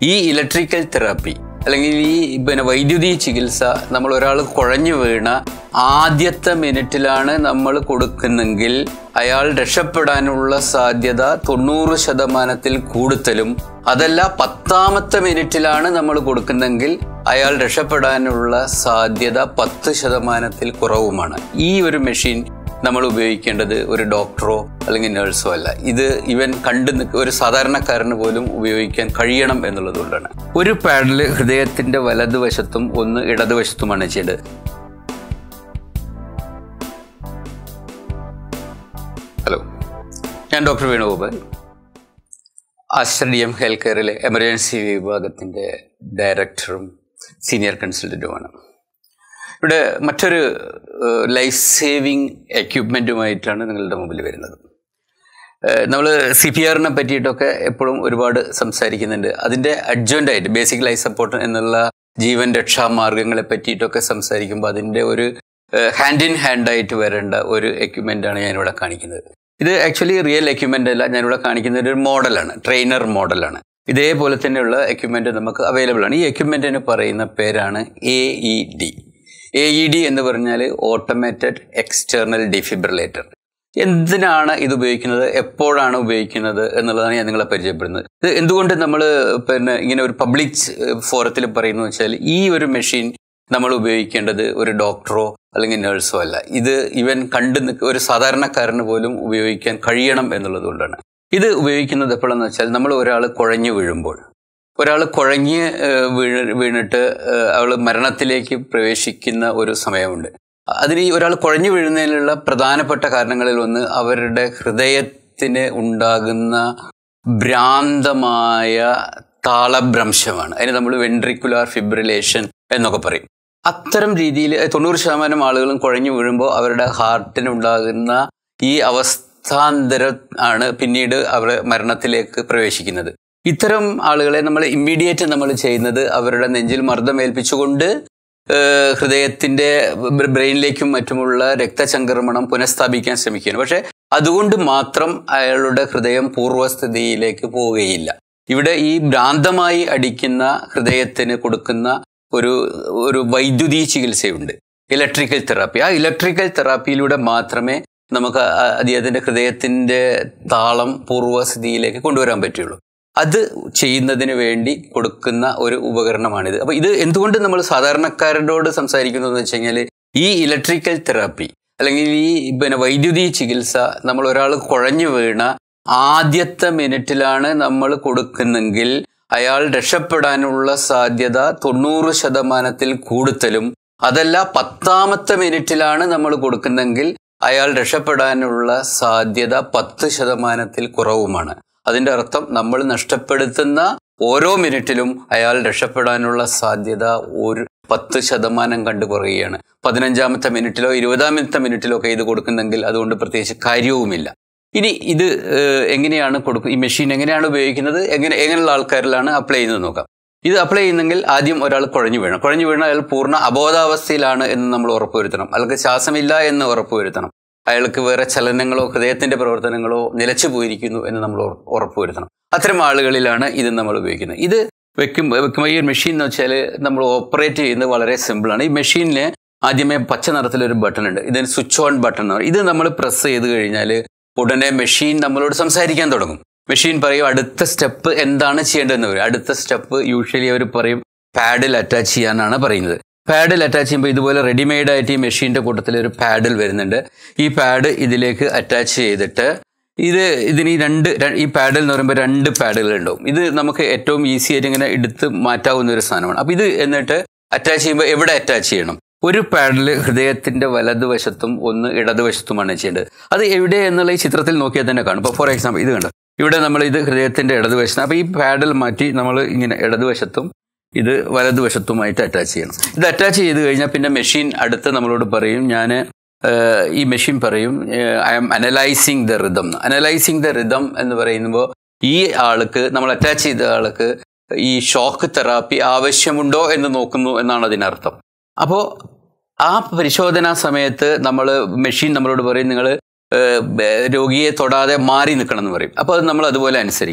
ഈ electrical therapy അല്ലെങ്കിൽ ഈ പിന്നെ വൈദ്യുതി ചികിത്സ നമ്മൾ ഒരാൾ കുഴഞ്ഞു വീണ ആദ്യത്തെ മിനിറ്റിലാണ് നമ്മൾ കൊടുക്കുന്നെങ്കിൽ അയാൾ രക്ഷപ്പെടാനുള്ള സാധ്യത തൊണ്ണൂറ് ശതമാനത്തിൽ കൂടുതലും അതല്ല പത്താമത്തെ മിനിറ്റിലാണ് നമ്മൾ കൊടുക്കുന്നെങ്കിൽ അയാൾ രക്ഷപ്പെടാനുള്ള സാധ്യത പത്ത് ശതമാനത്തിൽ കുറവുമാണ് ഈ ഒരു മെഷീൻ നമ്മൾ ഉപയോഗിക്കേണ്ടത് ഒരു ഡോക്ടറോ അല്ലെങ്കിൽ നഴ്സോ അല്ല ഇത് ഇവൻ കണ്ടു നിൽക്ക ഒരു സാധാരണക്കാരന് പോലും ഉപയോഗിക്കാൻ കഴിയണം എന്നുള്ളത് കൊണ്ടാണ് ഒരു പാഡിൽ ഹൃദയത്തിന്റെ വലതുവശത്തും ഒന്ന് ഇടതുവശത്തുമാണ് ചെയ്യേണ്ടത് ഹലോ ഞാൻ doctor Venugopal Aster D M health കെയറിലെ എമർജൻസി വിഭാഗത്തിൻ്റെ ഡയറക്ടറും സീനിയർ കൺസൾട്ടൻറ്റുമാണ് ഇവിടെ മറ്റൊരു ലൈഫ് സേവിങ് എക്യുപ്മെൻറ്റുമായിട്ടാണ് നിങ്ങളുടെ മുമ്പിൽ വരുന്നത് നമ്മൾ സി പി ആറിനെ പറ്റിയിട്ടൊക്കെ എപ്പോഴും ഒരുപാട് സംസാരിക്കുന്നുണ്ട് അതിൻ്റെ അഡ്ജൻ്റായിട്ട് ബേസിക് ലൈഫ് സപ്പോർട്ട് എന്നുള്ള ജീവൻ രക്ഷാ മാർഗങ്ങളെ പറ്റിയിട്ടൊക്കെ സംസാരിക്കുമ്പോൾ അതിൻ്റെ ഒരു ഹാൻഡ് ഇൻ ഹാൻഡായിട്ട് വരേണ്ട ഒരു എക്യുപ്മെൻ്റാണ് ഞാനിവിടെ കാണിക്കുന്നത് ഇത് ആക്ച്വലി റിയൽ എക്യുപ്മെൻ്റ് അല്ല ഞാനിവിടെ കാണിക്കുന്ന ഒരു മോഡലാണ് ട്രെയിനർ മോഡലാണ് ഇതേപോലെ തന്നെയുള്ള എക്യുപ്മെൻ്റ് നമുക്ക് അവൈലബിൾ ആണ് ഈ എക്യുപ്മെൻറ്റിന് പറയുന്ന പേരാണ് A E D A E D എന്ന് പറഞ്ഞാൽ ഓട്ടോമേറ്റഡ് എക്സ്റ്റേർണൽ ഡിഫിബ്രിലേറ്റർ എന്തിനാണ് ഇത് ഉപയോഗിക്കുന്നത് എപ്പോഴാണ് ഉപയോഗിക്കുന്നത് എന്നുള്ളതാണ് ഞാൻ നിങ്ങളെ പരിചയപ്പെടുന്നത് ഇത് എന്തുകൊണ്ട് നമ്മൾ പിന്നെ ഇങ്ങനെ ഒരു പബ്ലിക് ഫോറത്തിൽ പറയുന്നു വെച്ചാൽ ഈ ഒരു മെഷീൻ നമ്മൾ ഉപയോഗിക്കേണ്ടത് ഒരു ഡോക്ടറോ അല്ലെങ്കിൽ നഴ്സോ അല്ല ഇത് ഇവൻ കണ്ടു നിൽക്ക ഒരു സാധാരണക്കാരന് പോലും ഉപയോഗിക്കാൻ കഴിയണം എന്നുള്ളത് കൊണ്ടാണ് ഇത് ഉപയോഗിക്കുന്നത് എപ്പോഴാണെന്ന് വെച്ചാൽ നമ്മൾ ഒരാൾ കുഴഞ്ഞു വീഴുമ്പോൾ ഒരാൾ കുഴഞ്ഞ് വീണ് വീണിട്ട് അവൾ മരണത്തിലേക്ക് പ്രവേശിക്കുന്ന ഒരു സമയമുണ്ട് അതിന് ഈ ഒരാൾ കുഴഞ്ഞു വീഴുന്നതിനുള്ള പ്രധാനപ്പെട്ട കാരണങ്ങളിൽ ഒന്ന് അവരുടെ ഹൃദയത്തിന് ഉണ്ടാകുന്ന ഭ്രാന്തമായ താളഭ്രംശമാണ് അതിന് നമ്മൾ വെൻട്രിക്കുലാർ ഫിബ്രിലേഷൻ എന്നൊക്കെ പറയും അത്തരം രീതിയിൽ തൊണ്ണൂറ് ശതമാനം ആളുകളും കുഴഞ്ഞു വീഴുമ്പോൾ അവരുടെ ഹാർട്ടിനുണ്ടാകുന്ന ഈ അവസ്ഥാന്തരം ആണ് പിന്നീട് അവർ മരണത്തിലേക്ക് പ്രവേശിക്കുന്നത് ഇത്തരം ആളുകളെ നമ്മൾ ഇമ്മീഡിയറ്റ് നമ്മൾ ചെയ്യുന്നത് അവരുടെ നെഞ്ചിൽ മർദ്ദം ഏൽപ്പിച്ചുകൊണ്ട് ഹൃദയത്തിൻ്റെ ബ്രെയിനിലേക്കും മറ്റുമുള്ള രക്തചംക്രമണം പുനഃസ്ഥാപിക്കാൻ ശ്രമിക്കുകയാണ് പക്ഷേ അതുകൊണ്ട് മാത്രം അയാളുടെ ഹൃദയം പൂർവ്വസ്ഥിതിയിലേക്ക് പോവുകയില്ല ഇവിടെ ഈ ഭ്രാന്തമായി അടിക്കുന്ന ഹൃദയത്തിന് കൊടുക്കുന്ന ഒരു ഒരു വൈദ്യുതി ചികിത്സയുണ്ട് ഇലക്ട്രിക്കൽ തെറാപ്പി ആ ഇലക്ട്രിക്കൽ തെറാപ്പിയിലൂടെ മാത്രമേ നമുക്ക് അദ്ദേഹത്തിൻ്റെ ഹൃദയത്തിൻ്റെ താളം പൂർവ്വസ്ഥിതിയിലേക്ക് കൊണ്ടുവരാൻ പറ്റുള്ളൂ അത് ചെയ്യുന്നതിന് വേണ്ടി കൊടുക്കുന്ന ഒരു ഉപകരണമാണിത് അപ്പോൾ ഇത് എന്തുകൊണ്ട് നമ്മൾ സാധാരണക്കാരോട് സംസാരിക്കുന്നു എന്ന് വെച്ച് കഴിഞ്ഞാൽ ഈ ഇലക്ട്രിക്കൽ തെറാപ്പി അല്ലെങ്കിൽ ഈ പിന്നെ വൈദ്യുതി ചികിത്സ നമ്മൾ ഒരാൾ കുഴഞ്ഞു വീണ ആദ്യത്തെ മിനിറ്റിലാണ് നമ്മൾ കൊടുക്കുന്നെങ്കിൽ അയാൾ രക്ഷപ്പെടാനുള്ള സാധ്യത തൊണ്ണൂറ് ശതമാനത്തിൽ കൂടുതലും അതല്ല പത്താമത്തെ മിനിറ്റിലാണ് നമ്മൾ കൊടുക്കുന്നെങ്കിൽ അയാൾ രക്ഷപ്പെടാനുള്ള സാധ്യത പത്ത് ശതമാനത്തിൽ കുറവുമാണ് അതിൻ്റെ അർത്ഥം നമ്മൾ നഷ്ടപ്പെടുത്തുന്ന ഓരോ മിനിറ്റിലും അയാൾ രക്ഷപ്പെടാനുള്ള സാധ്യത ഒരു പത്ത് ശതമാനം കണ്ടു കുറയുകയാണ് പതിനഞ്ചാമത്തെ മിനിറ്റിലോ ഇരുപതാമത്തെ മിനിറ്റിലോ ഒക്കെ ഇത് കൊടുക്കുന്നെങ്കിൽ അതുകൊണ്ട് പ്രത്യേകിച്ച് കാര്യവുമില്ല ഇനി ഇത് എങ്ങനെയാണ് കൊടുക്കുക ഈ മെഷീൻ എങ്ങനെയാണ് ഉപയോഗിക്കുന്നത് എങ്ങനെ എങ്ങനെയുള്ള ആൾക്കാരിലാണ് അപ്ലൈ ചെയ്യുന്നത് നോക്കാം ഇത് അപ്ലൈ ചെയ്യുന്നെങ്കിൽ ആദ്യം ഒരാൾ കുഴഞ്ഞു വീഴണം കുഴഞ്ഞു വീണ അയാൾ പൂർണ്ണ അബോധാവസ്ഥയിലാണ് എന്ന് നമ്മൾ ഉറപ്പുവരുത്തണം അയാൾക്ക് ശ്വാസമില്ല എന്ന് ഉറപ്പുവരുത്തണം അയാൾക്ക് വേറെ ചലനങ്ങളോ ഹൃദയത്തിന്റെ പ്രവർത്തനങ്ങളോ നിലച്ചു പോയിരിക്കുന്നു എന്ന് നമ്മൾ ഉറപ്പുവരുത്തണം അത്തരം ആളുകളിലാണ് ഇത് നമ്മൾ ഉപയോഗിക്കുന്നത് ഇത് വെക്കും വെക്കുമ്പോൾ ഈ മെഷീൻ എന്ന് വെച്ചാൽ നമ്മൾ ഓപ്പറേറ്റ് ചെയ്യുന്നത് വളരെ സിമ്പിളാണ് ഈ മെഷീനിൽ ആദ്യമേ പച്ച നിറത്തിലൊരു ബട്ടൺ ഉണ്ട് ഇതിന് സ്വിച്ച് ഓൺ ബട്ടൺ എന്ന് പറയും ഇത് നമ്മൾ പ്രസ് ചെയ്ത് കഴിഞ്ഞാൽ ഉടനെ മെഷീൻ നമ്മളോട് സംസാരിക്കാൻ തുടങ്ങും മെഷീൻ പറയും അടുത്ത സ്റ്റെപ്പ് എന്താണ് ചെയ്യേണ്ടതെന്ന് പറയും അടുത്ത സ്റ്റെപ്പ് യൂഷ്വലി അവർ പറയും പാഡിൽ അറ്റാച്ച് ചെയ്യാനാണ് പറയുന്നത് പാഡിൽ അറ്റാച്ച് ചെയ്യുമ്പോൾ ഇതുപോലെ റെഡിമെയ്ഡ് ആയിട്ട് ഈ മെഷീൻ്റെ കൂട്ടത്തിൽ ഒരു പാഡിൽ വരുന്നുണ്ട് ഈ പാഡ് ഇതിലേക്ക് അറ്റാച്ച് ചെയ്തിട്ട് ഇത് ഇതിന് ഈ രണ്ട് ഈ പാഡിൽ എന്ന് പറയുമ്പോൾ രണ്ട് പാഡുകൾ ഉണ്ടാവും ഇത് നമുക്ക് ഏറ്റവും ഈസി ആയിട്ട് ഇങ്ങനെ എടുത്ത് മാറ്റാവുന്ന ഒരു സാധനമാണ് അപ്പോൾ ഇത് എന്നിട്ട് അറ്റാച്ച് ചെയ്യുമ്പോൾ എവിടെ അറ്റാച്ച് ചെയ്യണം ഒരു പാഡിൽ ഹൃദയത്തിന്റെ വലതുവശത്തും ഒന്ന് ഇടതുവശത്തുമാണ് ചെയ്യേണ്ടത് അത് എവിടെ എന്നുള്ള ഈ ചിത്രത്തിൽ നോക്കിയാൽ തന്നെ കാണും ഇപ്പോൾ ഫോർ എക്സാമ്പിൾ ഇത് കണ്ടോ ഇവിടെ നമ്മൾ ഇത് ഹൃദയത്തിന്റെ ഇടതുവശം അപ്പോൾ ഈ പാഡിൽ മാറ്റി നമ്മൾ ഇങ്ങനെ ഇടതുവശത്തും ഇത് വലതുവശത്തുമായിട്ട് അറ്റാച്ച് ചെയ്യണം ഇത് അറ്റാച്ച് ചെയ്ത് കഴിഞ്ഞാൽ പിന്നെ മെഷീൻ അടുത്ത് നമ്മളോട് പറയും ഞാൻ ഈ മെഷീൻ പറയും I am analysing the rhythm analysing the rhythm എന്ന് പറയുമ്പോൾ ഈ ആൾക്ക് നമ്മൾ അറ്റാച്ച് ചെയ്ത ആൾക്ക് ഈ ഷോക്ക് തെറാപ്പി ആവശ്യമുണ്ടോ എന്ന് നോക്കുന്നു എന്നാണ് അതിനർത്ഥം അപ്പോൾ ആ പരിശോധനാ സമയത്ത് നമ്മൾ മെഷീൻ നമ്മളോട് പറയും നിങ്ങൾ രോഗിയെ തൊടാതെ മാറി നിൽക്കണം എന്ന് പറയും അപ്പോൾ അത് നമ്മൾ അതുപോലെ അനുസരിക്കണം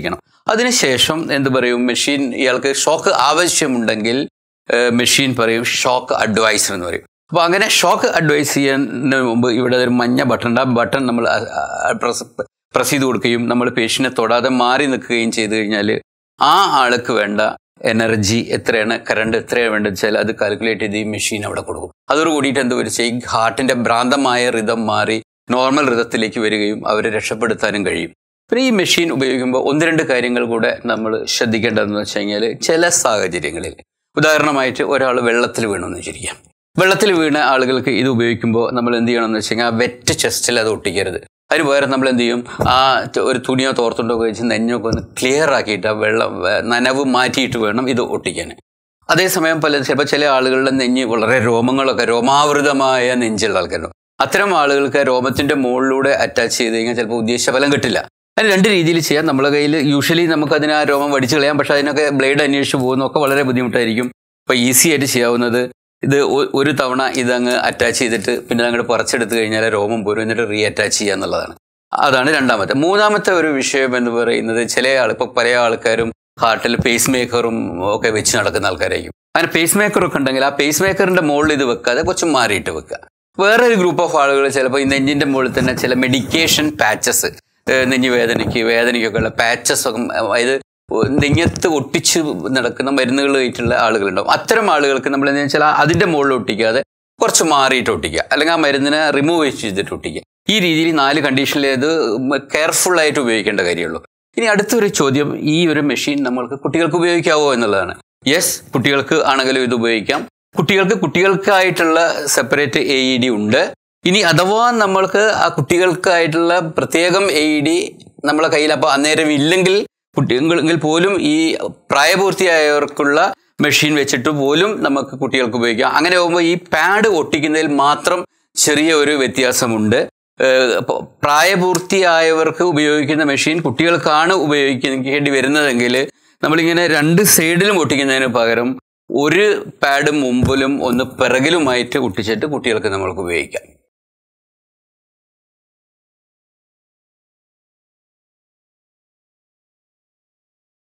അതിനുശേഷം എന്ത് പറയും മെഷീൻ ഇയാൾക്ക് ഷോക്ക് ആവശ്യമുണ്ടെങ്കിൽ മെഷീൻ പറയും ഷോക്ക് അഡ്വൈസർ എന്ന് പറയും അപ്പോൾ അങ്ങനെ ഷോക്ക് അഡ്വൈസ് ചെയ്യുന്നതിന് മുമ്പ് ഇവിടെ ഒരു മഞ്ഞ ബട്ടൺ ഉണ്ട് ആ ബട്ടൺ നമ്മൾ പ്രസ് പ്രസ് ചെയ്ത് കൊടുക്കുകയും നമ്മൾ പേഷ്യനെ തൊടാതെ മാറി നിൽക്കുകയും ചെയ്തു കഴിഞ്ഞാൽ ആ ആൾക്ക് വേണ്ട എനർജി എത്രയാണ് കറണ്ട് എത്രയാണ് വേണ്ടത് വെച്ചാൽ അത് കാൽക്കുലേറ്റ് ചെയ്ത് ഈ മെഷീൻ അവിടെ കൊടുക്കും അതോട് കൂടിയിട്ട് എന്ത് വെച്ചാൽ ഈ ഹാർട്ടിന്റെ ഭ്രാന്തമായ റിതം മാറി നോർമൽ റിതത്തിലേക്ക് വരികയും അവരെ രക്ഷപ്പെടുത്താനും കഴിയും പിന്നെ ഈ മെഷീൻ ഉപയോഗിക്കുമ്പോൾ ഒന്ന് രണ്ട് കാര്യങ്ങൾ കൂടെ നമ്മൾ ശ്രദ്ധിക്കേണ്ടതെന്ന് വെച്ച് കഴിഞ്ഞാൽ ചില സാഹചര്യങ്ങളിൽ ഉദാഹരണമായിട്ട് ഒരാൾ വെള്ളത്തിൽ വീണെന്ന് വിചാരിക്കാം വെള്ളത്തിൽ വീണ ആളുകൾക്ക് ഇത് ഉപയോഗിക്കുമ്പോൾ നമ്മൾ എന്ത് ചെയ്യണമെന്ന് വെച്ച് കഴിഞ്ഞാൽ ആ വെറ്റ് ചെസ്റ്റിൽ അത് ഒട്ടിക്കരുത് അതിന് പകരം നമ്മൾ എന്ത് ചെയ്യും ആ ത- ഒരു തുണിയോ തോർത്തുണ്ടോ ഉപയോഗിച്ച് നെഞ്ഞൊക്കെ ഒന്ന് ക്ലിയർ ആക്കിയിട്ട് ആ വെള്ളം വേ- നനവ് മാറ്റിയിട്ട് വേണം ഇത് ഒട്ടിക്കാൻ അതേസമയം പല ചിലപ്പോൾ ചില ആളുകളുടെ നെഞ്ഞ് വളരെ രോമങ്ങളൊക്കെ രോമാവൃതമായ നെഞ്ചുള്ള ആൾക്കാരുണ്ട് അത്തരം ആളുകൾക്ക് ആ രോമത്തിന്റെ മുകളിലൂടെ അറ്റാച്ച് ചെയ്ത് കഴിഞ്ഞാൽ ചിലപ്പോൾ ഉദ്ദേശിച്ച ഫലം കിട്ടില്ല അതിന് രണ്ട് രീതിയിൽ ചെയ്യാം നമ്മുടെ കയ്യിൽ യൂഷ്വലി നമുക്ക് അതിന് ആ രോമം വടിച്ചു കളയാം പക്ഷെ അതിനൊക്കെ ബ്ലേഡ് അന്വേഷിച്ച് പോകുന്നതൊക്കെ വളരെ ബുദ്ധിമുട്ടായിരിക്കും അപ്പോൾ ഈസി ആയിട്ട് ചെയ്യാവുന്നത് ഇത് ഒ- ഒരു തവണ ഇതങ്ങ് അറ്റാച്ച് ചെയ്തിട്ട് പിന്നെ അങ്ങോട്ട് പറിച്ചെടുത്ത് കഴിഞ്ഞാൽ രോമം പോരും എന്നിട്ട് റീ അറ്റാച്ച് ചെയ്യുക എന്നുള്ളതാണ് അതാണ് രണ്ടാമത്തെ മൂന്നാമത്തെ ഒരു വിഷയം എന്ന് പറയുന്നത് ചില ആൾ ഇപ്പോൾ പല ആൾക്കാരും ഹാർട്ടിൽ പേസ് മേക്കറും ഒക്കെ വെച്ച് നടക്കുന്ന ആൾക്കാരായിരിക്കും അങ്ങനെ പേസ് മേക്കറൊക്കെ ഉണ്ടെങ്കിൽ ആ പേസ് മേക്കറിന്റെ മുകളിൽ ഇത് വെക്കാതെ കുറച്ച് മാറിയിട്ട് വെക്കുക വേറൊരു ഗ്രൂപ്പ് ഓഫ് ആളുകൾ ചിലപ്പോൾ ഈ നെഞ്ചിന്റെ മുകളിൽ തന്നെ ചില മെഡിക്കേഷൻ പാച്ചസ് നെഞ്ഞ് വേദനയ്ക്ക് വേദനയ്ക്കൊക്കെ ഉള്ള പാച്ചസ് ഒക്കെ അതായത് നെഞ്ഞത്ത് ഒട്ടിച്ച് നടക്കുന്ന മരുന്നുകളായിട്ടുള്ള ആളുകളുണ്ടാവും അത്തരം ആളുകൾക്ക് നമ്മൾ എന്താ വെച്ചാൽ അതിന്റെ മുകളിൽ ഒട്ടിക്കാതെ കുറച്ച് മാറിയിട്ട് ഒട്ടിക്കുക അല്ലെങ്കിൽ ആ മരുന്നിനെ റിമൂവ് ചെയ്തിട്ട് ഒട്ടിക്കുക ഈ രീതിയിൽ നാല് കണ്ടീഷനിൽ ഇത് കെയർഫുൾ ആയിട്ട് ഉപയോഗിക്കേണ്ട കാര്യമുള്ളൂ ഇനി അടുത്തൊരു ചോദ്യം ഈ ഒരു മെഷീൻ നമ്മൾക്ക് കുട്ടികൾക്ക് ഉപയോഗിക്കാവോ എന്നുള്ളതാണ് യെസ് കുട്ടികൾക്ക് ആണെങ്കിലും ഇത് ഉപയോഗിക്കാം കുട്ടികൾക്ക് കുട്ടികൾക്കായിട്ടുള്ള സെപ്പറേറ്റ് എ ഇ ഡി ഉണ്ട് ഇനി അഥവാ നമ്മൾക്ക് ആ കുട്ടികൾക്കായിട്ടുള്ള പ്രത്യേകം എ ഇ ഡി നമ്മളെ കയ്യിൽ അപ്പോൾ അന്നേരം ഇല്ലെങ്കിൽ കുട്ടികൾ പോലും ഈ പ്രായപൂർത്തിയായവർക്കുള്ള മെഷീൻ വെച്ചിട്ട് പോലും നമുക്ക് കുട്ടികൾക്ക് ഉപയോഗിക്കാം അങ്ങനെ ആകുമ്പോൾ ഈ പാഡ് ഒട്ടിക്കുന്നതിൽ മാത്രം ചെറിയ ഒരു വ്യത്യാസമുണ്ട് ഏഹ് അപ്പൊ പ്രായപൂർത്തിയായവർക്ക് ഉപയോഗിക്കുന്ന മെഷീൻ കുട്ടികൾക്കാണ് ഉപയോഗിക്കേണ്ടി വരുന്നതെങ്കിൽ നമ്മളിങ്ങനെ രണ്ട് സൈഡിലും ഒട്ടിക്കുന്നതിന് പകരം ഒരു പാഡ് മുമ്പിലും ഒന്ന് പിറകിലുമായിട്ട് ഒട്ടിച്ചിട്ട് കുട്ടികൾക്ക് നമ്മൾക്ക് ഉപയോഗിക്കാം